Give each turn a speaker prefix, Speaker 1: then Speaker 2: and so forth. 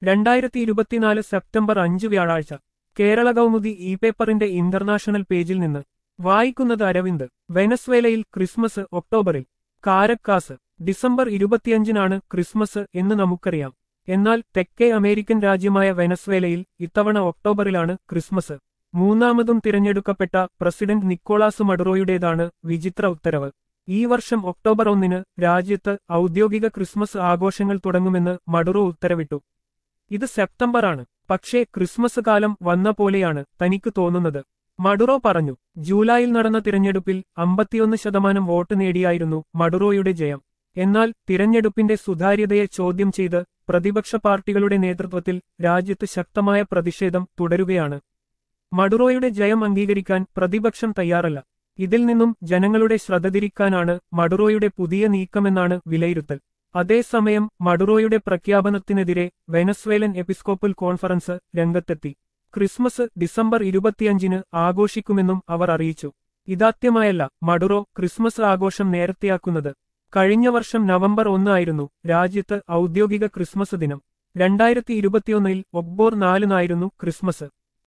Speaker 1: രണ്ടായിരത്തി ഇരുപത്തിനാല് സെപ്റ്റംബർ അഞ്ച് വ്യാഴാഴ്ച കേരള കൗമുദി ഇ പേപ്പറിന്റെ ഇന്റർനാഷണൽ പേജിൽ നിന്ന് വായിക്കുന്നത് അരവിന്ദ് വെനസ്വേലയിൽ ക്രിസ്മസ് ഒക്ടോബറിൽ കാരക്കാസ് ഡിസംബർ ഇരുപത്തിയഞ്ചിനാണ് ക്രിസ്മസ് എന്ന് നമുക്കറിയാം എന്നാൽ തെക്കേ അമേരിക്കൻ രാജ്യമായ വെനസ്വേലയിൽ ഇത്തവണ ഒക്ടോബറിലാണ് ക്രിസ്മസ് മൂന്നാമതും തിരഞ്ഞെടുക്കപ്പെട്ട പ്രസിഡന്റ് നിക്കോളാസ് മഡുറോയുടേതാണ് വിചിത്ര ഉത്തരവ് ഈ വർഷം ഒക്ടോബർ ഒന്നിന് രാജ്യത്ത് ഔദ്യോഗിക ക്രിസ്മസ് ആഘോഷങ്ങൾ തുടങ്ങുമെന്ന് മഡുറോ ഉത്തരവിട്ടു ഇത് സെപ്റ്റംബറാണ് പക്ഷേ ക്രിസ്മസ് കാലം വന്ന പോലെയാണ് തനിക്ക് തോന്നുന്നത് മഡുറോ പറഞ്ഞു ജൂലൈയിൽ നടന്ന തിരഞ്ഞെടുപ്പിൽ അമ്പത്തിയൊന്ന് ശതമാനം വോട്ട് നേടിയായിരുന്നു മഡുറോയുടെ ജയം എന്നാൽ തിരഞ്ഞെടുപ്പിന്റെ സുതാര്യതയെ ചോദ്യം ചെയ്ത് പ്രതിപക്ഷ പാർട്ടികളുടെ നേതൃത്വത്തിൽ രാജ്യത്ത് ശക്തമായ പ്രതിഷേധം തുടരുകയാണ് മഡുറോയുടെ ജയം അംഗീകരിക്കാൻ പ്രതിപക്ഷം തയ്യാറല്ല ഇതിൽ നിന്നും ജനങ്ങളുടെ ശ്രദ്ധ തിരിക്കാനാണ് മഡുറോയുടെ പുതിയ നീക്കമെന്നാണ് വിലയിരുത്തൽ അതേസമയം മഡുറോയുടെ പ്രഖ്യാപനത്തിനെതിരെ വെനസ്വേലൻ എപ്പിസ്കോപ്പൽ കോൺഫറൻസ് രംഗത്തെത്തി ക്രിസ്മസ് ഡിസംബർ ഇരുപത്തിയഞ്ചിന് ആഘോഷിക്കുമെന്നും അവർ അറിയിച്ചു ഇതാദ്യമായല്ല മഡുറോ ക്രിസ്മസ് ആഘോഷം നേരത്തെയാക്കുന്നത് കഴിഞ്ഞ വർഷം നവംബർ ഒന്ന് ആയിരുന്നു രാജ്യത്ത് ഔദ്യോഗിക ക്രിസ്മസ് ദിനം രണ്ടായിരത്തി ഇരുപത്തിയൊന്നിൽ ഒക്ടോബർ നാലിനായിരുന്നു ക്രിസ്മസ്